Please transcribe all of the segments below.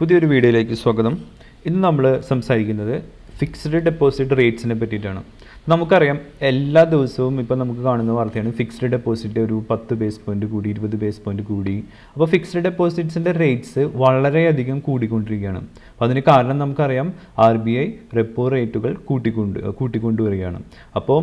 പുതിയൊരു വീഡിയോയിലേക്ക് സ്വാഗതം ഇന്ന് നമ്മൾ സംസാരിക്കുന്നത് ഫിക്സ്ഡ് ഡെപ്പോസിറ്റ് റേറ്റ്സിനെ പറ്റിയിട്ടാണ് നമുക്കറിയാം എല്ലാ ദിവസവും ഇപ്പോൾ നമുക്ക് കാണുന്ന വാർത്തയാണ് ഫിക്സ്ഡ് ഡെപ്പോസിറ്റ് ഒരു പത്ത് ബേസ് പോയിന്റ് കൂടി ഇരുപത് ബേസ് പോയിന്റ് കൂടി അപ്പോൾ ഫിക്സ്ഡ് ഡെപ്പോസിറ്റ്സിൻ്റെ റേറ്റ്സ് വളരെയധികം കൂടിക്കൊണ്ടിരിക്കുകയാണ് അപ്പോൾ അതിന് കാരണം നമുക്കറിയാം ആർ ബി ഐ റെപ്പോ റേറ്റുകൾ കൂട്ടിക്കൊണ്ട് കൂട്ടിക്കൊണ്ടുവരികയാണ് അപ്പോൾ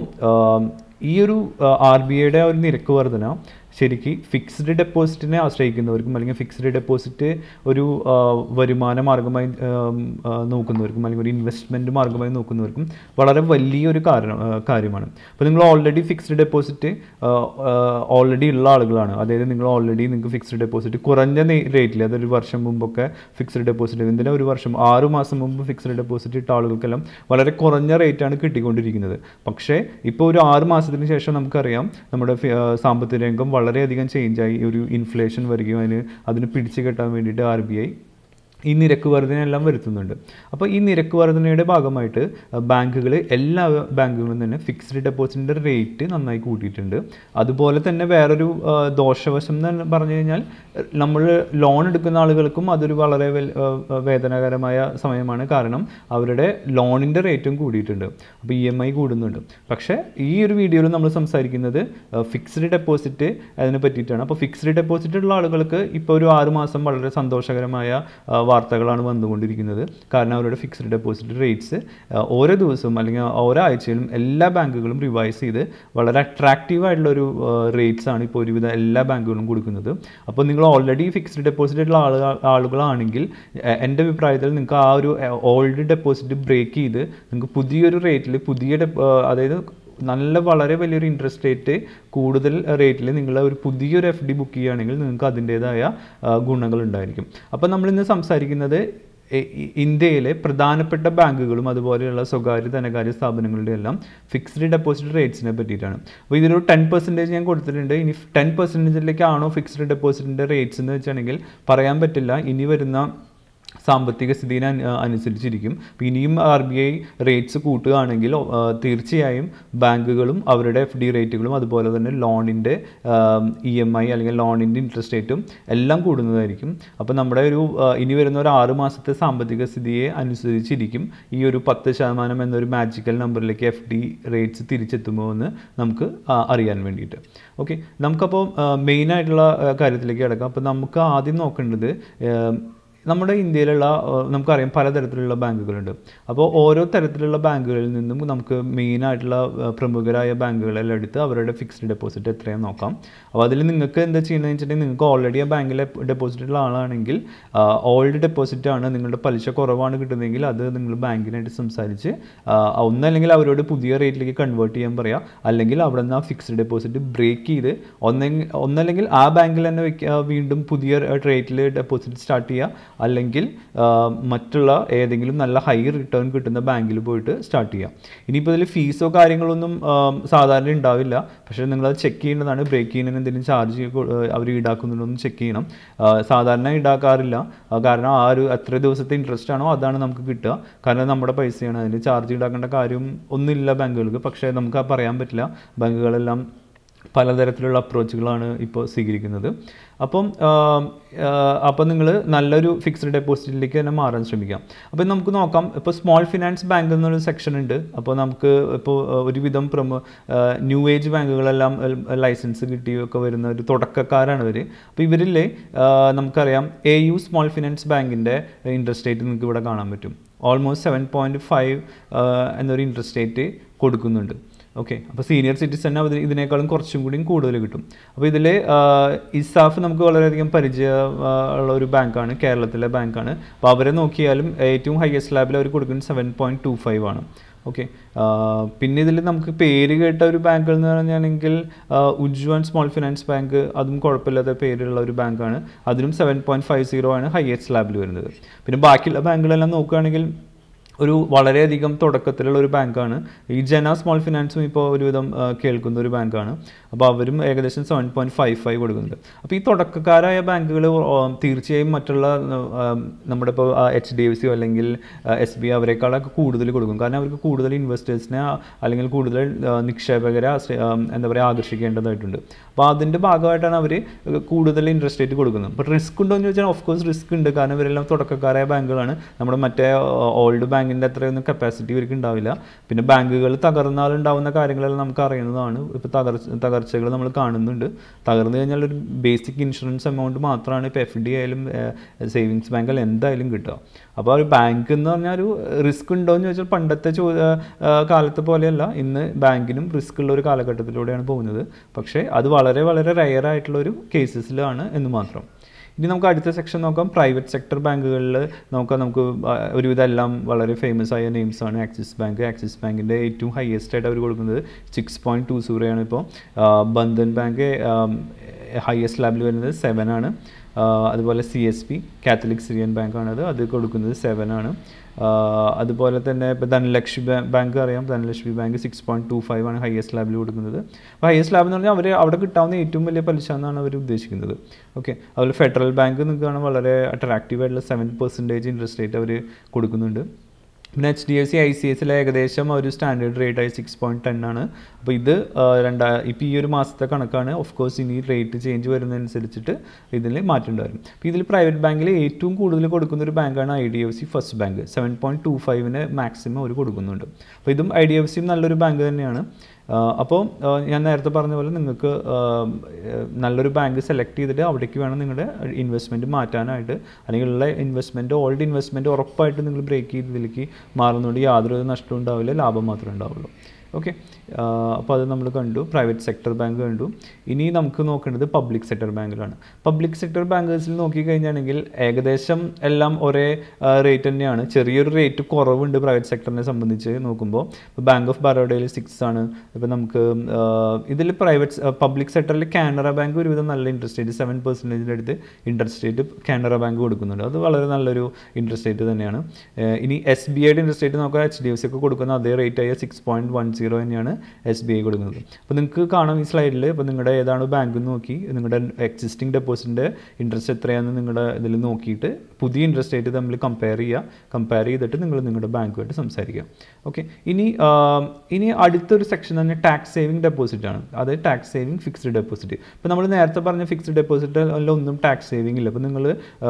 ഈ ഒരു ആർ ബി ഐയുടെ ഒരു നിരക്ക് വർധന ശരിക്ക് ഫിക്സ്ഡ് ഡെപ്പോസിറ്റിനെ ആശ്രയിക്കുന്നവർക്കും അല്ലെങ്കിൽ ഫിക്സ്ഡ് ഡെപ്പോസിറ്റ് ഒരു ആ, വരുമാന മാർഗമായി ആം, ആ, നോക്കുന്നവർക്കും അല്ലെങ്കിൽ ഒരു ഇൻവെസ്റ്റ്മെൻറ്റ് മാർഗമായി നോക്കുന്നവർക്കും വളരെ വലിയൊരു കാരണം ആ, കാര്യമാണ് അപ്പോൾ നിങ്ങൾ ഓൾറെഡി ഫിക്സ്ഡ് ഡെപ്പോസിറ്റ് ഓൾറെഡി ഉള്ള ആളുകളാണ് അതായത് നിങ്ങൾ ഓൾറെഡി നിങ്ങൾക്ക് ഫിക്സ്ഡ് ഡെപ്പോസിറ്റ് കുറഞ്ഞ റേറ്റിൽ അതൊരു വർഷം മുമ്പൊക്കെ ഫിക്സ്ഡ് ഡെപ്പോസിറ്റ് ഇതിൻ്റെ ഒരു വർഷം ആറ് മാസം മുമ്പ് ഫിക്സ്ഡ് ഡെപ്പോസിറ്റ് ഇട്ട ആളുകൾക്കെല്ലാം വളരെ കുറഞ്ഞ റേറ്റാണ് കിട്ടിക്കൊണ്ടിരിക്കുന്നത് പക്ഷേ ഇപ്പോൾ ഒരു ആറ് മാസത്തിന് ശേഷം നമുക്കറിയാം നമ്മുടെ ഫി- ആ, സാമ്പത്തിക രംഗം വളരെയധികം ചേഞ്ചായി ഒരു ഇൻഫ്ലേഷൻ വരികയും അതിന് അതിന് പിടിച്ചു കെട്ടാൻ വേണ്ടിയിട്ട് ആർ ബി ഐ ഈ നിരക്ക് വർധനയെല്ലാം വരുത്തുന്നുണ്ട് അപ്പോൾ ഈ നിരക്ക് വർധനയുടെ ഭാഗമായിട്ട് ബാങ്കുകൾ എല്ലാ ബാങ്കുകളും തന്നെ ഫിക്സ്ഡ് ഡെപ്പോസിറ്റിൻ്റെ റേറ്റ് നന്നായി കൂട്ടിയിട്ടുണ്ട് അതുപോലെ തന്നെ വേറൊരു ആ, ദോഷവശം എന്ന് പറഞ്ഞു കഴിഞ്ഞാൽ നമ്മൾ ലോൺ എടുക്കുന്ന ആളുകൾക്കും അതൊരു വളരെ വെൽ- ആ, വേദനാകരമായ സമയമാണ് കാരണം അവരുടെ ലോണിൻ്റെ റേറ്റും കൂടിയിട്ടുണ്ട് അപ്പോൾ ഇ എം ഐ കൂടുന്നുണ്ട് പക്ഷേ ഈ ഒരു വീഡിയോയിൽ നമ്മൾ സംസാരിക്കുന്നത് ഫിക്സ്ഡ് ഡെപ്പോസിറ്റ് അതിനെ പറ്റിയിട്ടാണ് അപ്പോൾ ഫിക്സ്ഡ് ഡെപ്പോസിറ്റ് ഉള്ള ആളുകൾക്ക് ഇപ്പോൾ ഒരു ആറ് മാസം വളരെ സന്തോഷകരമായ ആ, വാർത്തകളാണ് വന്നുകൊണ്ടിരിക്കുന്നത് കാരണം അവരുടെ ഫിക്സ്ഡ് ഡെപ്പോസിറ്റ് റേറ്റ്സ് ഓരോ ദിവസവും അല്ലെങ്കിൽ ഓരോ ആഴ്ചയിലും എല്ലാ ബാങ്കുകളും റിവൈസ് ചെയ്ത് വളരെ അട്രാക്റ്റീവ് ആയിട്ടുള്ള ഒരു റേറ്റ്സ് ആണ് ഇപ്പോൾ ഒരുവിധ എല്ലാ ബാങ്കുകളും കൊടുക്കുന്നത് അപ്പോൾ നിങ്ങൾ ഓൾറെഡി ഫിക്സ്ഡ് ഡെപ്പോസിറ്റ് ഉള്ള ആളുകൾ ആളുകളാണെങ്കിൽ എ- എൻ്റെ അഭിപ്രായത്തിൽ നിങ്ങൾക്ക് ആ ഒരു ഓൾഡ് ഡെപ്പോസിറ്റ് ബ്രേക്ക് ചെയ്ത് നിങ്ങൾക്ക് പുതിയൊരു റേറ്റിൽ പുതിയ ഡെപ്പ് അതായത് നല്ല വളരെ വലിയൊരു ഇൻട്രസ്റ്റ് റേറ്റ് കൂടുതൽ റേറ്റിൽ നിങ്ങൾ ഒരു പുതിയൊരു എഫ് ഡി ബുക്ക് ചെയ്യുകയാണെങ്കിൽ നിങ്ങൾക്ക് അതിൻ്റേതായ ഗുണങ്ങൾ ഉണ്ടായിരിക്കും അപ്പോൾ നമ്മളിന്ന് സംസാരിക്കുന്നത് എ- ഇ- ഇന്ത്യയിലെ പ്രധാനപ്പെട്ട ബാങ്കുകളും അതുപോലെയുള്ള സ്വകാര്യ ധനകാര്യ സ്ഥാപനങ്ങളുടെ എല്ലാം ഫിക്സ്ഡ് ഡെപ്പോസിറ്റ് റേറ്റ്സിനെ പറ്റിയിട്ടാണ് അപ്പോൾ ഇതിലൊരു ടെൻ പെർസെൻറ്റേജ് ഞാൻ കൊടുത്തിട്ടുണ്ട് ഇനി ടെൻ പെർസെൻറ്റേജിലേക്കാണോ ഫിക്സ്ഡ് ഡെപ്പോസിറ്റിൻ്റെ റേറ്റ്സ് എന്ന് വെച്ചാണെങ്കിൽ പറയാൻ പറ്റില്ല ഇനി വരുന്ന സാമ്പത്തിക സ്ഥിതിനെ അനു- അനുസരിച്ചിരിക്കും അപ്പോൾ ഇനിയും ആർ ബി ഐ റേറ്റ്സ് കൂട്ടുകയാണെങ്കിൽ ആ, തീർച്ചയായും ബാങ്കുകളും അവരുടെ എഫ് ഡി റേറ്റുകളും അതുപോലെ തന്നെ ലോണിൻ്റെ ഇ എം ഐ അല്ലെങ്കിൽ ലോണിൻ്റെ ഇൻട്രസ്റ്റ് റേറ്റും എല്ലാം കൂടുന്നതായിരിക്കും അപ്പോൾ നമ്മുടെ ഒരു ആ, ഇനി വരുന്ന ഒരു ആറ് മാസത്തെ സാമ്പത്തിക സ്ഥിതിയെ അനുസരിച്ചിരിക്കും ഈ ഒരു പത്ത് ശതമാനം എന്നൊരു മാജിക്കൽ നമ്പറിലേക്ക് എഫ് ഡി റേറ്റ്സ് തിരിച്ചെത്തുമോ എന്ന് നമുക്ക് ആ, അറിയാൻ വേണ്ടിയിട്ട് ഓക്കെ നമുക്കപ്പോൾ മെയിനായിട്ടുള്ള കാര്യത്തിലേക്ക് കിടക്കാം അപ്പോൾ നമുക്ക് ആദ്യം നോക്കേണ്ടത് ആ, നമ്മുടെ ഇന്ത്യയിലുള്ള ഏഹ്, നമുക്കറിയാം പലതരത്തിലുള്ള ബാങ്കുകളുണ്ട് അപ്പോൾ ഓരോ തരത്തിലുള്ള ബാങ്കുകളിൽ നിന്നും നമുക്ക് മെയിനായിട്ടുള്ള ഏഹ്, പ്രമുഖരായ ബാങ്കുകളെല്ലാം എടുത്ത് അവരുടെ ഫിക്സ്ഡ് ഡെപ്പോസിറ്റ് എത്രയാണെന്ന് നോക്കാം അപ്പോൾ അതിൽ നിങ്ങൾക്ക് എന്താ ചെയ്യുന്നതെന്ന് വെച്ചിട്ടുണ്ടെങ്കിൽ നിങ്ങൾക്ക് ഓൾറെഡി ആ ബാങ്കിൽ ഡെപ്പോസിറ്റ് ഉള്ള ആളാണെങ്കിൽ ഓൾഡ് ഡെപ്പോസിറ്റ് ആണ് നിങ്ങളുടെ പലിശ കുറവാണ് കിട്ടുന്നതെങ്കിൽ അത് നിങ്ങൾ ബാങ്കിനായിട്ട് സംസാരിച്ച് ആ, ഒന്നല്ലെങ്കിൽ അവരോട് പുതിയ റേറ്റിലേക്ക് കൺവേർട്ട് ചെയ്യാൻ പറയാം അല്ലെങ്കിൽ അവിടെ നിന്ന് ആ ഫിക്സ്ഡ് ഡെപ്പോസിറ്റ് ബ്രേക്ക് ചെയ്ത് ഒന്നെങ്കിൽ ഒന്നല്ലെങ്കിൽ ആ ബാങ്കിൽ തന്നെ വെക്കുക വീണ്ടും പുതിയ റേറ്റിൽ ഡെപ്പോസിറ്റ് സ്റ്റാർട്ട് ചെയ്യുക അല്ലെങ്കിൽ ആ, മറ്റുള്ള ഏതെങ്കിലും നല്ല ഹൈ റിട്ടേൺ കിട്ടുന്ന ബാങ്കിൽ പോയിട്ട് സ്റ്റാർട്ട് ചെയ്യാം ഇനിയിപ്പോൾ ഇതിൽ ഫീസോ കാര്യങ്ങളൊന്നും ആ, സാധാരണ ഉണ്ടാവില്ല പക്ഷേ നിങ്ങളത് ചെക്ക് ചെയ്യേണ്ടതാണ് ബ്രേക്ക് ചെയ്യുന്നതിന് എന്തെങ്കിലും ചാർജ് അവർ ഈടാക്കുന്നുണ്ടോ എന്ന് ചെക്ക് ചെയ്യണം ആ, സാധാരണ ഈടാക്കാറില്ല ആ, കാരണം ആ ഒരു എത്ര ദിവസത്തെ ഇൻട്രസ്റ്റ് ആണോ അതാണ് നമുക്ക് കിട്ടുക കാരണം നമ്മുടെ പൈസയാണ് അതിന് ചാർജ് ഈടാക്കേണ്ട കാര്യം ഒന്നുമില്ല ബാങ്കുകൾക്ക് പക്ഷേ നമുക്ക് ആ പറയാൻ പറ്റില്ല ബാങ്കുകളെല്ലാം പലതരത്തിലുള്ള അപ്രോച്ചുകളാണ് ഇപ്പോൾ സ്വീകരിക്കുന്നത് അപ്പം അപ്പം നിങ്ങൾ നല്ലൊരു ഫിക്സ്ഡ് ഡെപ്പോസിറ്റിലേക്ക് തന്നെ മാറാൻ ശ്രമിക്കാം അപ്പോൾ നമുക്ക് നോക്കാം ഇപ്പോൾ സ്മോൾ ഫിനാൻസ് ബാങ്ക് എന്നൊരു സെക്ഷൻ ഉണ്ട് അപ്പോൾ നമുക്ക് ഇപ്പോൾ ഒരുവിധം പ്രമോ ന്യൂ ഏജ് ബാങ്കുകളെല്ലാം ലൈസൻസ് കിട്ടിയൊക്കെ വരുന്ന ഒരു തുടക്കക്കാരാണ് ഇവർ അപ്പോൾ ഇവരിൽ നമുക്കറിയാം എ യു സ്മോൾ ഫിനാൻസ് ബാങ്കിൻ്റെ ഇൻട്രസ്റ്റ് റേറ്റ് നിങ്ങൾക്ക് ഇവിടെ കാണാൻ പറ്റും ഓൾമോസ്റ്റ് സെവൻ പോയിൻറ്റ് ഫൈവ് എന്നൊരു ഇൻട്രസ്റ്റ് റേറ്റ് കൊടുക്കുന്നുണ്ട് ഓക്കെ അപ്പോൾ സീനിയർ സിറ്റിസൺ അവർ ഇതിനേക്കാളും കുറച്ചും കൂടിയും കൂടുതൽ കിട്ടും അപ്പോൾ ഇതിൽ ഇസാഫ് നമുക്ക് വളരെയധികം പരിചയം ആ, ഉള്ള ഒരു ബാങ്കാണ് കേരളത്തിലെ ബാങ്കാണ് അപ്പോൾ അവരെ നോക്കിയാലും ഏറ്റവും ഹയസ്റ്റ് ലാബിൽ അവർ കൊടുക്കുന്നത് സെവൻ പോയിൻറ്റ് ടു ഫൈവ് ആണ് ഓക്കെ പിന്നെ ഇതിൽ നമുക്ക് പേര് കേട്ട ഒരു ബാങ്കുകൾ എന്ന് പറഞ്ഞാണെങ്കിൽ ഉജ്വൻ സ്മോൾ ഫിനാൻസ് ബാങ്ക് അതും കുഴപ്പമില്ലാത്ത പേരുള്ള ഒരു ബാങ്കാണ് അതിനും സെവൻ പോയിൻറ്റ് ഫൈവ് സീറോ ആണ് ഹയസ്റ്റ് ലാബിൽ വരുന്നത് പിന്നെ ബാക്കിയുള്ള ബാങ്കുകളെല്ലാം നോക്കുകയാണെങ്കിൽ ഒരു വളരെയധികം തുടക്കത്തിലുള്ള ഒരു ബാങ്കാണ് ഈ ജന സ്മോൾ ഫിനാൻസും ഇപ്പോൾ ഒരുവിധം ആ, കേൾക്കുന്ന ഒരു ബാങ്കാണ് അപ്പോൾ അവരും ഏകദേശം സെവൻ പോയിൻറ്റ് ഫൈവ് ഫൈവ് കൊടുക്കുന്നുണ്ട് അപ്പോൾ ഈ തുടക്കക്കാരായ ബാങ്കുകൾ തീർച്ചയായും മറ്റുള്ള ആ, നമ്മുടെ ഇപ്പോൾ എച്ച് ഡി എഫ് സിയോ അല്ലെങ്കിൽ എസ് ബി അവരെക്കാളൊക്കെ കൂടുതൽ കൊടുക്കും കാരണം അവർക്ക് കൂടുതൽ ഇൻവെസ്റ്റേഴ്സിനെ അല്ലെങ്കിൽ കൂടുതൽ ആ, നിക്ഷേപകരെ ആശ്ര- ആ, എന്താ പറയുക ആകർഷിക്കേണ്ടതായിട്ടുണ്ട് അപ്പോൾ അതിൻ്റെ ഭാഗമായിട്ടാണ് അവർ കൂടുതൽ ഇൻട്രസ്റ്റ് റേറ്റ് കൊടുക്കുന്നത് അപ്പോൾ റിസ്ക് ഉണ്ടോ എന്ന് ചോദിച്ചാൽ ഓഫ് കോഴ്സ് റിസ്ക് ഉണ്ട് കാരണം ഇവരെല്ലാം തുടക്കക്കാരായ ബാങ്കുകളാണ് നമ്മുടെ മറ്റേ ഓൾഡ് ബാങ്കിൻ്റെ അത്രയൊന്നും കപ്പാസിറ്റി ഇവർക്ക് ഉണ്ടാവില്ല പിന്നെ ബാങ്കുകൾ തകർന്നാൽ ഉണ്ടാവുന്ന കാര്യങ്ങളെല്ലാം നമുക്ക് അറിയുന്നതാണ് ഇപ്പോൾ തകർച്ച തകർച്ചകൾ നമ്മൾ കാണുന്നുണ്ട് തകർന്നു കഴിഞ്ഞാൽ ഒരു ബേസിക് ഇൻഷുറൻസ് എമൗണ്ട് മാത്രമാണ് ഇപ്പോൾ എഫ് ഡി ആയാലും സേവിങ്സ് ബാങ്കിൽ എന്തായാലും കിട്ടുക അപ്പോൾ ഒരു ബാങ്ക് എന്ന് പറഞ്ഞാൽ ഒരു റിസ്ക് ഉണ്ടോ എന്ന് ചോദിച്ചാൽ പണ്ടത്തെ ചോ ആ, ആ, കാലത്തെ പോലെയല്ല ഇന്ന് ബാങ്കിനും റിസ്ക് ഉള്ള ഒരു കാലഘട്ടത്തിലൂടെയാണ് പോകുന്നത് പക്ഷേ അത് വളരെ വളരെ റയർ ആയിട്ടുള്ള ഒരു കേസസിലാണ് എന്ന് മാത്രം ഇനി നമുക്ക് അടുത്ത സെക്ഷൻ നോക്കാം പ്രൈവറ്റ് സെക്ടർ ബാങ്കുകളിൽ നോക്കാം നമുക്ക് ആ, ഒരുവിധം എല്ലാം വളരെ ഫേമസ് ആയ നെയിംസ് ആണ് ആക്സിസ് ബാങ്ക് ആക്സിസ് ബാങ്കിൻ്റെ ഏറ്റവും ഹയസ്റ്റ് ആയിട്ട് അവർ കൊടുക്കുന്നത് സിക്സ് പോയിൻറ്റ് ടു സീറോയാണ് ഇപ്പോൾ ബന്ധൻ ബാങ്ക് ഹയസ്റ്റ് ലാബിൽ വരുന്നത് സെവൻ ആണ് ആ, അതുപോലെ C S B Catholic Syrian ബാങ്കാണത് അത് കൊടുക്കുന്നത് സെവൻ ആണ് ആ, അതുപോലെ തന്നെ ഇപ്പോൾ ധനലക്ഷ്മി ബാ- ബാങ്ക് അറിയാം Dhanlaxmi bank six point two five ആണ് ഹയസ്റ്റ് ലാബിൽ കൊടുക്കുന്നത് അപ്പോൾ ഹയസ്റ്റ് ലാബ് എന്ന് പറഞ്ഞാൽ അവർ അവിടെ കിട്ടാവുന്ന ഏറ്റവും വലിയ പലിശ എന്നാണ് അവർ ഉദ്ദേശിക്കുന്നത് ഓക്കെ അതുപോലെ ഫെഡറൽ ബാങ്ക് നിൽക്കുകയാണ് വളരെ അട്രാക്റ്റീവ് ആയിട്ടുള്ള സെവൻ പെർസെൻറ്റേജ് ഇൻട്രസ്റ്റ് റേറ്റ് അവർ കൊടുക്കുന്നുണ്ട് പിന്നെ H D F C I C എസിലെ ഏകദേശം ഒരു സ്റ്റാൻഡേർഡ് റേറ്റ് ആയി സിക്സ് പോയിൻറ്റ് ടെൻ ആണ് അപ്പോൾ ഇത് ആ, രണ്ടാ ഇപ്പോൾ ഈ ഒരു മാസത്തെ കണക്കാണ് ഓഫ് കോഴ്സ് ഇനി റേറ്റ് ചേഞ്ച് വരുന്നതനുസരിച്ചിട്ട് ഇതിൽ മാറ്റം ഉണ്ടാവും അപ്പോൾ ഇതിൽ പ്രൈവറ്റ് ബാങ്കിൽ ഏറ്റവും കൂടുതൽ കൊടുക്കുന്ന ഒരു ബാങ്കാണ് I D F C first bank seven point two ഫൈവിന് മാക്സിമം അവർ കൊടുക്കുന്നുണ്ട് അപ്പോൾ ഇതും ഐ ഡി എഫ് സിയും നല്ലൊരു ബാങ്ക് തന്നെയാണ് അപ്പോൾ ഞാൻ നേരത്തെ പറഞ്ഞ പോലെ നിങ്ങൾക്ക് ആ, ഏഹ്, നല്ലൊരു ബാങ്ക് സെലക്ട് ചെയ്തിട്ട് അവിടേക്ക് വേണം നിങ്ങളുടെ ഇൻവെസ്റ്റ്മെൻറ്റ് മാറ്റാനായിട്ട് അല്ലെങ്കിൽ ഉള്ള ഇൻവെസ്റ്റ്മെൻറ്റ് ഓൾഡ് ഇൻവെസ്റ്റ്മെൻറ്റ് ഉറപ്പായിട്ട് നിങ്ങൾ ബ്രേക്ക് ചെയ്ത് ഇതിലേക്ക് മാറുന്നതുകൊണ്ട് യാതൊരു നഷ്ടവും ഉണ്ടാവില്ല ലാഭം മാത്രമേ ഉണ്ടാവുള്ളൂ ഓക്കെ അപ്പോൾ അത് നമ്മൾ കണ്ടു പ്രൈവറ്റ് സെക്ടർ ബാങ്ക് കണ്ടു ഇനി നമുക്ക് നോക്കേണ്ടത് പബ്ലിക് സെക്ടർ ബാങ്കിലാണ് പബ്ലിക് സെക്ടർ ബാങ്കേഴ്സിൽ നോക്കിക്കഴിഞ്ഞാണെങ്കിൽ ഏകദേശം എല്ലാം ഒരേ റേറ്റ് തന്നെയാണ് ചെറിയൊരു റേറ്റ് കുറവുണ്ട് പ്രൈവറ്റ് സെക്ടറിനെ സംബന്ധിച്ച് നോക്കുമ്പോൾ ഇപ്പോൾ ബാങ്ക് ഓഫ് ബറോഡയിൽ സിക്സ് ആണ് ഇപ്പോൾ നമുക്ക് ഇതിൽ പ്രൈവറ്റ് പബ്ലിക് സെക്ടറിൽ കാനറ ബാങ്ക് ഒരുവിധം നല്ല ഇൻട്രസ്റ്റ് റേറ്റ് സെവൻ പെർസെൻറ്റേജിൻ്റെ അടുത്ത് ഇൻട്രസ്റ്റ് റേറ്റ് കാനറ ബാങ്ക് കൊടുക്കുന്നുണ്ട് അത് വളരെ നല്ലൊരു ഇൻട്രസ്റ്റ് റേറ്റ് തന്നെയാണ് ഏഹ് ഇനി എസ് ബി ഐയുടെ ഇൻട്രസ്റ്റ് റേറ്റ് നോക്കുക എച്ച് ഡി എഫ് സി ഒക്കെ കൊടുക്കുന്ന അതേ റേറ്റ് ആയ സിക്സ് പോയിൻറ്റ് വൺ സീറോ തന്നെയാണ് എസ് ബി ഐ കൊടുക്കുന്നത് അപ്പോൾ നിങ്ങൾക്ക് കാണാം ഈ സ്ലൈഡിൽ ഇപ്പോൾ നിങ്ങളുടെ ഏതാണ് ബാങ്ക് എന്ന് നോക്കി നിങ്ങളുടെ എക്സിസ്റ്റിംഗ് ഡെപ്പോസിറ്റിൻ്റെ ഇൻട്രസ്റ്റ് എത്രയാണെന്ന് നിങ്ങളുടെ ഇതിൽ നോക്കിയിട്ട് പുതിയ ഇൻട്രസ്റ്റ് റേറ്റ് തമ്മിൽ കമ്പയർ ചെയ്യുക കമ്പയർ ചെയ്തിട്ട് നിങ്ങൾ നിങ്ങളുടെ ബാങ്കുമായിട്ട് സംസാരിക്കുക ഓക്കെ ഇനി ആ, ഇനി അടുത്തൊരു സെക്ഷൻ തന്നെ ടാക്സ് സേവിങ് ഡെപ്പോസിറ്റ് ആണ് അത് ടാക്സ് സേവിങ് ഫിക്സ്ഡ് ഡെപ്പോസിറ്റ് ഇപ്പോൾ നമ്മൾ നേരത്തെ പറഞ്ഞ ഫിക്സ്ഡ് ഡെപ്പോസിറ്റ് ഒന്നും ടാക്സ് സേവിങ് ഇല്ല അപ്പോൾ നിങ്ങൾ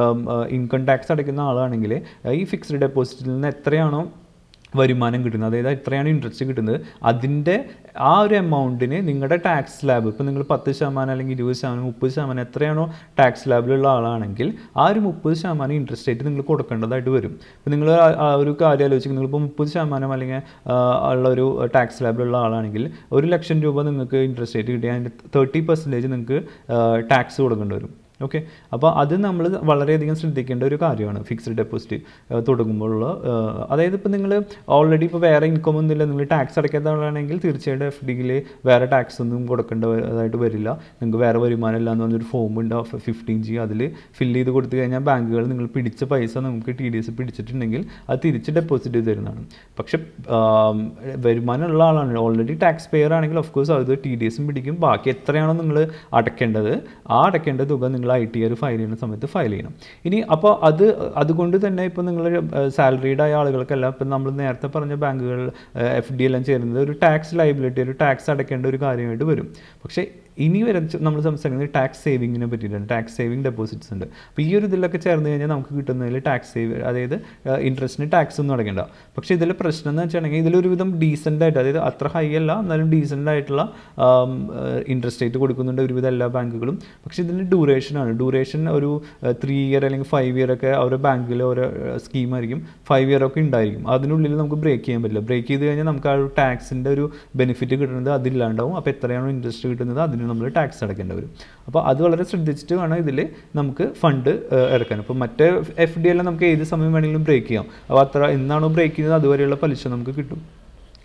ഇൻകം ടാക്സ് അടയ്ക്കുന്ന ആളാണെങ്കിൽ ഈ ഫിക്സ്ഡ് ഡെപ്പോസിറ്റിൽ നിന്ന് എത്രയാണോ വരുമാനം കിട്ടുന്നത് അതായത് എത്രയാണ് ഇൻട്രസ്റ്റ് കിട്ടുന്നത് അതിൻ്റെ ആ ഒരു എമൗണ്ടിന് നിങ്ങളുടെ ടാക്സ് സ്ലാബ് ഇപ്പോൾ നിങ്ങൾ പത്ത് ശതമാനം അല്ലെങ്കിൽ ഇരുപത് ശതമാനം മുപ്പത് ശതമാനം എത്രയാണോ ടാക്സ് സ്ലാബിലുള്ള ആളാണെങ്കിൽ ആ ഒരു മുപ്പത് ശതമാനം ഇൻട്രസ്റ്റ് റേറ്റ് നിങ്ങൾ കൊടുക്കേണ്ടതായിട്ട് വരും ഇപ്പോൾ നിങ്ങൾ ആ- ആ ഒരു കാര്യം ആലോചിച്ച് നിങ്ങളിപ്പോൾ മുപ്പത് ശതമാനം അല്ലെങ്കിൽ ആ, ഉള്ള ഒരു ടാക്സ് സ്ലാബിലുള്ള ആളാണെങ്കിൽ ഒരു ലക്ഷം രൂപ നിങ്ങൾക്ക് ഇൻട്രസ്റ്റ് റേറ്റ് കിട്ടിയാൽ അതിൻ്റെ തേർട്ടി പെർസെൻറ്റേജ് നിങ്ങൾക്ക് ടാക്സ് കൊടുക്കേണ്ടി വരും ഓക്കെ അപ്പോൾ അത് നമ്മൾ വളരെയധികം ശ്രദ്ധിക്കേണ്ട ഒരു കാര്യമാണ് ഫിക്സ്ഡ് ഡെപ്പോസിറ്റ് തുടങ്ങുമ്പോഴുള്ള ആ, അതായത് ഇപ്പോൾ നിങ്ങൾ ഓൾറെഡി ഇപ്പോൾ വേറെ ഇൻകം ഒന്നുമില്ല നിങ്ങൾ ടാക്സ് അടയ്ക്കാത്ത ആളാണെങ്കിൽ തീർച്ചയായിട്ടും എഫ് ഡിയിൽ വേറെ ടാക്സ് ഒന്നും കൊടുക്കേണ്ടതായിട്ട് വരില്ല നിങ്ങൾക്ക് വേറെ വരുമാനം ഇല്ല എന്ന് പറഞ്ഞൊരു ഫോം ഉണ്ട് ഫിഫ്റ്റീൻ ജി അതിൽ ഫില്ല് ചെയ്ത് കൊടുത്തു കഴിഞ്ഞാൽ ബാങ്കുകൾ നിങ്ങൾ പിടിച്ച പൈസ നമുക്ക് ടി ഡി എസ് പിടിച്ചിട്ടുണ്ടെങ്കിൽ അത് തിരിച്ച് ഡെപ്പോസിറ്റ് ചെയ്ത് തരുന്നതാണ് പക്ഷെ ആം, വരുമാനമുള്ള ആളാണ് ഓൾറെഡി ടാക്സ് പെയർ ആണെങ്കിൽ ഓഫ് കോഴ്സ് അത് ടി ഡി എസും പിടിക്കും ബാക്കി എത്രയാണോ നിങ്ങൾ അടയ്ക്കേണ്ടത് ആ അടയ്ക്കേണ്ട തുക നിങ്ങൾ ഐ ടി ആർ ഫയൽ ചെയ്യുന്ന സമയത്ത് ഫയൽ ചെയ്യണം ഇനി അപ്പോൾ അത് അതുകൊണ്ട് തന്നെ ഇപ്പോൾ നിങ്ങൾ സാലറീഡ് ആയ ആളുകൾക്കെല്ലാം ഇപ്പം നമ്മൾ നേരത്തെ പറഞ്ഞ ബാങ്കുകൾ എഫ് ഡി എല്ലാം ചേരുന്നത് ഒരു ടാക്സ് ലൈബിലിറ്റി ഒരു ടാക്സ് അടയ്ക്കേണ്ട ഒരു കാര്യമായിട്ട് വരും പക്ഷേ ഇനി വരെ നമ്മൾ സംസാരിക്കുന്നത് ടാക്സ് സേവിങ്ങിനെ പറ്റിയിട്ടാണ് ടാക്സ് സേവിങ് ഡെപ്പോസിറ്റ്സ് ഉണ്ട് അപ്പോൾ ഈ ഒരു ഇതിലൊക്കെ ചേർന്ന് കഴിഞ്ഞാൽ നമുക്ക് കിട്ടുന്നതിൽ ടാക്സ് സേവ് അതായത് ഇൻട്രസ്റ്റിന് ടാക്സ് ഒന്നും അടയ്ക്കേണ്ട പക്ഷേ ഇതിൽ പ്രശ്നം എന്ന് വെച്ചിട്ടുണ്ടെങ്കിൽ ഇതിലൊരുവിധം ഡീസൻ്റ് ആയിട്ട് അതായത് അത്ര ഹൈ അല്ല എന്നാലും ഡീസൻ്റ് ആയിട്ടുള്ള ഇൻട്രസ്റ്റ് റേറ്റ് കൊടുക്കുന്നുണ്ട് ഒരുവിധം എല്ലാ ബാങ്കുകളും പക്ഷേ ഇതിൻ്റെ ഡ്യൂറേഷനാണ് ഡ്യൂറേഷൻ ഒരു ത്രീ ഇയർ അല്ലെങ്കിൽ ഫൈവ് ഇയർ ഒക്കെ ഓരോ ബാങ്കിൽ ഓരോ സ്കീം ആയിരിക്കും ഫൈവ് ഇയർ ഒക്കെ ഉണ്ടായിരിക്കും അതിനുള്ളിൽ നമുക്ക് ബ്രേക്ക് ചെയ്യാൻ പറ്റില്ല ബ്രേക്ക് ചെയ്ത് കഴിഞ്ഞാൽ നമുക്ക് ആ ഒരു ടാക്സിൻ്റെ ഒരു ബെനിഫിറ്റ് കിട്ടുന്നത് അതില്ലാണ്ടാവും അപ്പോൾ എത്രയാണോ ഇൻട്രസ്റ്റ് കിട്ടുന്നത് അതിന് നമ്മൾ ടാക്സ് അടയ്ക്കേണ്ടി വരും അപ്പോൾ അത് വളരെ ശ്രദ്ധിച്ചിട്ട് വേണം ഇതിൽ നമുക്ക് ഫണ്ട് ഇറക്കാൻ അപ്പോൾ മറ്റേ എഫ് ഡി എല്ലാം നമുക്ക് ഏത് സമയം വേണമെങ്കിലും ബ്രേക്ക് ചെയ്യാം അപ്പോൾ അത്ര എന്നാണോ ബ്രേക്ക് ചെയ്യുന്നത് അതുവരെയുള്ള പലിശ നമുക്ക് കിട്ടും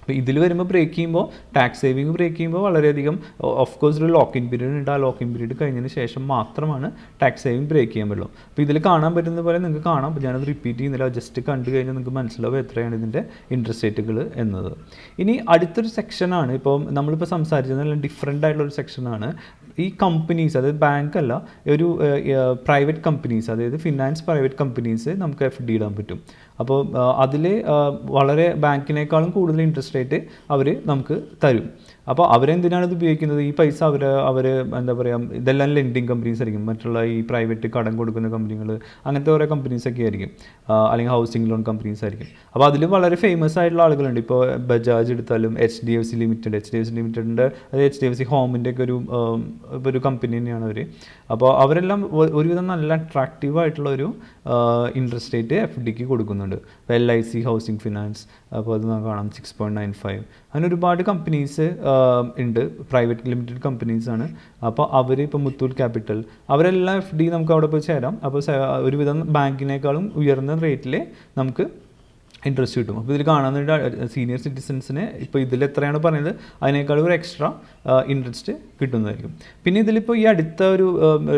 അപ്പോൾ ഇതിൽ വരുമ്പോൾ ബ്രേക്ക് ചെയ്യുമ്പോൾ ടാക്സ് സേവിങ് ബ്രേക്ക് ചെയ്യുമ്പോൾ വളരെയധികം ഓഫ് കോഴ്സ് ഒരു ലോക്ക് ഇൻ പീരീഡ് ഉണ്ട് ആ ലോക്ക് ഇൻ പീരീഡ് കഴിഞ്ഞതിന് ശേഷം മാത്രമാണ് ടാക്സ് സേവിങ് ബ്രേക്ക് ചെയ്യാൻ പറ്റുള്ളൂ അപ്പോൾ ഇതിൽ കാണാൻ പറ്റുന്ന പോലെ നിങ്ങൾക്ക് കാണാം അപ്പോൾ ഞാനത് റിപ്പീറ്റ് ചെയ്യുന്നില്ല ജസ്റ്റ് കണ്ടു കഴിഞ്ഞാൽ നിങ്ങൾക്ക് മനസ്സിലാവും എത്രയാണ് ഇതിൻ്റെ ഇൻട്രസ്റ്റ് റേറ്റുകൾ എന്നത് ഇനി അടുത്തൊരു സെക്ഷനാണ് ഇപ്പോൾ നമ്മളിപ്പോൾ സംസാരിച്ചത് ഡിഫറെൻ്റ് ആയിട്ടുള്ള ഒരു സെക്ഷനാണ് ഈ കമ്പനീസ് അതായത് ബാങ്ക് അല്ല ഒരു പ്രൈവറ്റ് കമ്പനീസ് അതായത് ഫിനാൻസ് പ്രൈവറ്റ് കമ്പനീസ് നമുക്ക് എഫ് ഡി ഇടാൻ പറ്റും അപ്പോൾ അതിൽ വളരെ ബാങ്കിനേക്കാളും കൂടുതൽ ഇൻട്രസ്റ്റ് റേറ്റ് അവർ നമുക്ക് തരും അപ്പോൾ അവരെന്തിനാണ് ഇത് ഉപയോഗിക്കുന്നത് ഈ പൈസ അവർ അവർ എന്താ പറയുക ഇതെല്ലാം ലെൻഡിങ് കമ്പനീസ് ആയിരിക്കും മറ്റുള്ള ഈ പ്രൈവറ്റ് കടം കൊടുക്കുന്ന കമ്പനികൾ അങ്ങനത്തെ കുറേ കമ്പനീസ് ഒക്കെ ആയിരിക്കും അല്ലെങ്കിൽ ഹൗസിംഗ് ലോൺ കമ്പനീസ് ആയിരിക്കും അപ്പോൾ അതിൽ വളരെ ഫേമസ് ആയിട്ടുള്ള ആളുകളുണ്ട് ഇപ്പോൾ ബജാജ് എടുത്താലും H D F C limited H D F C ലിമിറ്റഡിൻ്റെ അത് എച്ച് ഡി എഫ് സി ഹോമിൻ്റെ ഒക്കെ ഒരു ഇപ്പോൾ ഒരു കമ്പനി തന്നെയാണ് അവർ അപ്പോൾ അവരെല്ലാം ഒരുവിധം നല്ല അട്രാക്റ്റീവ് ആയിട്ടുള്ള ഒരു ഇൻട്രസ്റ്റ് റേറ്റ് എഫ് ഡിക്ക് കൊടുക്കുന്നുണ്ട് ഇപ്പോൾ L I C housing finance അപ്പോൾ അത് നമുക്ക് കാണാം സിക്സ് പോയിൻറ്റ് നയൻ ഫൈവ് അങ്ങനെ ഒരുപാട് കമ്പനീസ് ഉണ്ട് പ്രൈവറ്റ് ലിമിറ്റഡ് കമ്പനീസ് ആണ് അപ്പോൾ അവർ ഇപ്പോൾ മുത്തൂറ്റ് ക്യാപിറ്റൽ അവരെല്ലാം എഫ് ഡി നമുക്ക് അവിടെ പോയി ചേരാം അപ്പോൾ ഒരുവിധം ബാങ്കിനേക്കാളും ഉയർന്ന റേറ്റിൽ നമുക്ക് ഇൻട്രസ്റ്റ് കിട്ടും അപ്പോൾ ഇതിൽ കാണുന്നുണ്ട് സീനിയർ സിറ്റിസൺസിന് ഇപ്പോൾ ഇതിൽ എത്രയാണ് പറയുന്നത് അതിനേക്കാളും ഒരു എക്സ്ട്രാ ഇൻട്രസ്റ്റ് കിട്ടുന്നതായിരിക്കും പിന്നെ ഇതിലിപ്പോൾ ഈ അടുത്ത ഒരു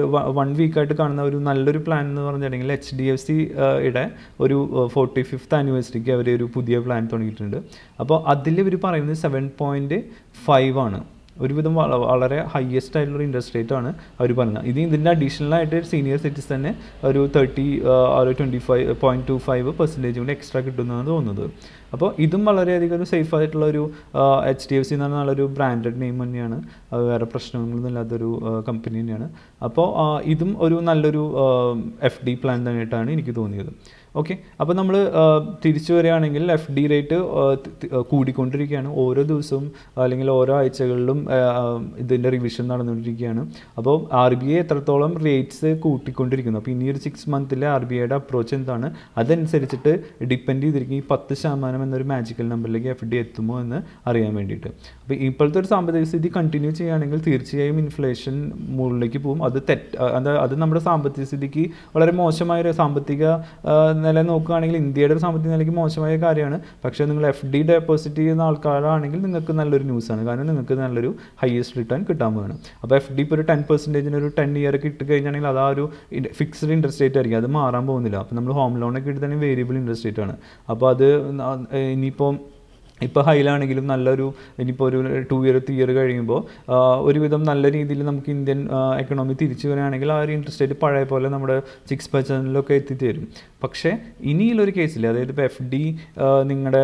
വൺ വീക്കായിട്ട് കാണുന്ന ഒരു നല്ലൊരു പ്ലാൻ എന്ന് പറഞ്ഞിട്ടുണ്ടെങ്കിൽ എച്ച് ഡി എഫ് സിയുടെ ഒരു ഫോർട്ടി ഫിഫ്ത്ത് ആനിവേഴ്സറിക്ക് അവർ ഒരു പുതിയ പ്ലാൻ തുടങ്ങിയിട്ടുണ്ട് അപ്പോൾ അതിൽ ഇവർ പറയുന്നത് സെവൻ പോയിൻറ്റ് ഫൈവ് ആണ് ഒരുവിധം വളരെ ഹയസ്റ്റ് ആയിട്ടുള്ള ഇൻട്രസ്റ്റ് റേറ്റ് ആണ് അവർ പറയുന്നത് ഇത് ഇതിൻ്റെ അഡീഷണൽ ആയിട്ട് സീനിയർ സിറ്റിസന് ഒരു തേർട്ടി ഒരു twenty five point two five percentage കൂടി എക്സ്ട്രാ കിട്ടുന്നതാണ് തോന്നുന്നത് അപ്പോൾ ഇതും വളരെയധികം ഒരു സേഫ് ആയിട്ടുള്ള ഒരു എച്ച് ഡി എഫ് സി എന്ന് പറഞ്ഞ നല്ലൊരു ബ്രാൻഡഡ് നെയിം തന്നെയാണ് വേറെ പ്രശ്നങ്ങളൊന്നും ഇല്ലാത്തൊരു കമ്പനി തന്നെയാണ് അപ്പോൾ ഇതും ഒരു നല്ലൊരു എഫ് ഡി പ്ലാൻ തന്നെയായിട്ടാണ് എനിക്ക് തോന്നിയത് ഓക്കെ അപ്പോൾ നമ്മൾ തിരിച്ചു വരികയാണെങ്കിൽ എഫ് ഡി റേറ്റ് കൂടിക്കൊണ്ടിരിക്കുകയാണ് ഓരോ ദിവസവും അല്ലെങ്കിൽ ഓരോ ആഴ്ചകളിലും ഇതിൻ്റെ റിവിഷൻ നടന്നുകൊണ്ടിരിക്കുകയാണ് അപ്പോൾ ആർ ബി ഐ എത്രത്തോളം റേറ്റ്സ് കൂട്ടിക്കൊണ്ടിരിക്കുന്നു അപ്പോൾ ഇനി ഒരു സിക്സ് മന്തിലെ ആർ ബി ഐയുടെ അപ്രോച്ച് എന്താണ് അതനുസരിച്ചിട്ട് ഡിപ്പെൻഡ് ചെയ്തിരിക്കും ഈ പത്ത് ശതമാനം എന്നൊരു മാജിക്കൽ നമ്പറിലേക്ക് എഫ് ഡി എത്തുമോ എന്ന് അറിയാൻ വേണ്ടിയിട്ട് അപ്പോൾ ഇപ്പോഴത്തെ ഒരു സാമ്പത്തിക സ്ഥിതി കണ്ടിന്യൂ ചെയ്യുകയാണെങ്കിൽ തീർച്ചയായും ഇൻഫ്ലേഷൻ മുകളിലേക്ക് പോകും അത് തെറ്റ് അത് അത് നമ്മുടെ സാമ്പത്തിക സ്ഥിതിക്ക് വളരെ മോശമായ ഒരു സാമ്പത്തിക നില നോക്കുകയാണെങ്കിൽ ഇന്ത്യയുടെ ഒരു സാമ്പത്തിക നിലയ്ക്ക് മോശമായ കാര്യമാണ് പക്ഷേ നിങ്ങൾ എഫ് ഡി ഡെപ്പോസിറ്റ് ചെയ്യുന്ന ആൾക്കാരാണെങ്കിൽ നിങ്ങൾക്ക് നല്ലൊരു ന്യൂസാണ് കാരണം നിങ്ങൾക്ക് നല്ലൊരു ഹയസ്റ്റ് റിട്ടേൺ കിട്ടാൻ പോവുകയാണ് അപ്പോൾ എഫ് ഡി ഇപ്പോൾ ഒരു ടെൻ പെർസെൻറ്റേജിന് ഒരു ടെൻ ഇയർ ഒക്കെ ഇട്ട് കഴിഞ്ഞാണെങ്കിൽ അത് ആ ഒരു ഫിക്സ്ഡ് ഇൻട്രസ്റ്റ് റേറ്റ് ആയിരിക്കും അത് മാറാൻ പോകുന്നില്ല അപ്പോൾ നമ്മൾ ഹോം ലോണൊക്കെ ഇട്ട് തന്നെ വേരിയബിൾ ഇൻട്രസ്റ്റ് റേറ്റ് ആണ് അപ്പോൾ അത് ഇനിയിപ്പോൾ ഇപ്പോൾ ഹൈലാണെങ്കിലും നല്ലൊരു ഇനിയിപ്പോൾ ഒരു ടു ഇയർ ത്രീ ഇയർ കഴിയുമ്പോൾ ഒരുവിധം നല്ല രീതിയിൽ നമുക്ക് ഇന്ത്യൻ എക്കണോമി തിരിച്ചു വരികയാണെങ്കിൽ ആ ഒരു ഇൻട്രസ്റ്റ് റേറ്റ് പഴയ പോലെ നമ്മുടെ സിക്സ് പെർസെൻറ്റിലൊക്കെ എത്തിത്തരും പക്ഷേ ഇനിയുള്ളൊരു കേസിൽ അതായത് ഇപ്പോൾ എഫ് ഡി നിങ്ങളുടെ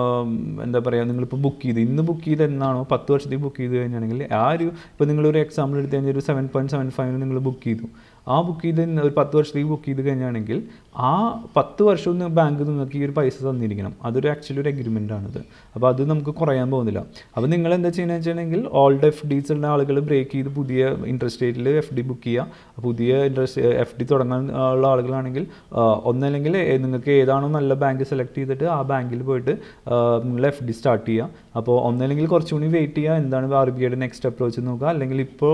എന്താ പറയുക നിങ്ങളിപ്പോൾ ബുക്ക് ചെയ്ത് ഇന്ന് ബുക്ക് ചെയ്ത് എന്നാണോ പത്ത് വർഷത്തേക്ക് ബുക്ക് ചെയ്ത് കഴിഞ്ഞാണെങ്കിൽ ആ ഒരു ഇപ്പോൾ നിങ്ങളൊരു എക്സാമ്പിൾ എടുത്തു കഴിഞ്ഞാൽ ഒരു സെവൻ പോയിൻറ്റ് സെവൻ ഫൈവിന് നിങ്ങൾ ബുക്ക് ചെയ്തു ആ ബുക്ക് ചെയ്ത് ഒരു പത്ത് വർഷത്തേക്ക് ബുക്ക് ചെയ്ത് കഴിഞ്ഞാണെങ്കിൽ ആ പത്ത് വർഷവും ബാങ്ക് നിങ്ങൾക്ക് ഈ ഒരു പൈസ തന്നിരിക്കണം അതൊരു ആക്ച്വലി ഒരു എഗ്രിമെൻ്റ് ആണത് അപ്പോൾ അത് നമുക്ക് കുറയാൻ പോകുന്നില്ല അപ്പോൾ നിങ്ങൾ എന്താ ചെയ്യുന്നത് വെച്ചിട്ടുണ്ടെങ്കിൽ ഓൾഡ് എഫ് ഡീസ് ഉള്ള ആളുകൾ ബ്രേക്ക് ചെയ്ത് പുതിയ ഇൻട്രസ്റ്റ് റേറ്റിൽ എഫ് ഡി ബുക്ക് ചെയ്യുക പുതിയ ഇൻട്രസ്റ്റ് എഫ് ഡി തുടങ്ങാൻ ഉള്ള ആളുകളാണെങ്കിൽ ഒന്നല്ലെങ്കിൽ നിങ്ങൾക്ക് ഏതാണോ നല്ല ബാങ്ക് സെലക്ട് ചെയ്തിട്ട് ആ ബാങ്കിൽ പോയിട്ട് നിങ്ങൾ എഫ് ഡി സ്റ്റാർട്ട് ചെയ്യുക അപ്പോൾ ഒന്നല്ലെങ്കിൽ കുറച്ചുകൂടി വെയിറ്റ് ചെയ്യുക എന്താണ് ആർ ബി ഐയുടെ നെക്സ്റ്റ് അപ്രോച്ച് നോക്കുക അല്ലെങ്കിൽ ഇപ്പോൾ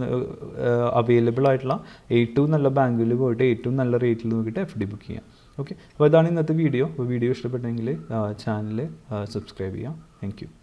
അവൈലബിൾ ആയിട്ടുള്ള ഏറ്റവും നല്ല ബാങ്കിൽ പോയിട്ട് ഏറ്റവും നല്ല റേറ്റിൽ നോക്കിയിട്ട് എഫ് ഡി ബുക്ക് ചെയ്യാം ഓക്കെ അപ്പോൾ ഇതാണ് ഇന്നത്തെ വീഡിയോ അപ്പോൾ വീഡിയോ ഇഷ്ടപ്പെട്ടെങ്കിൽ ചാനൽ സബ്സ്ക്രൈബ് ചെയ്യാം താങ്ക്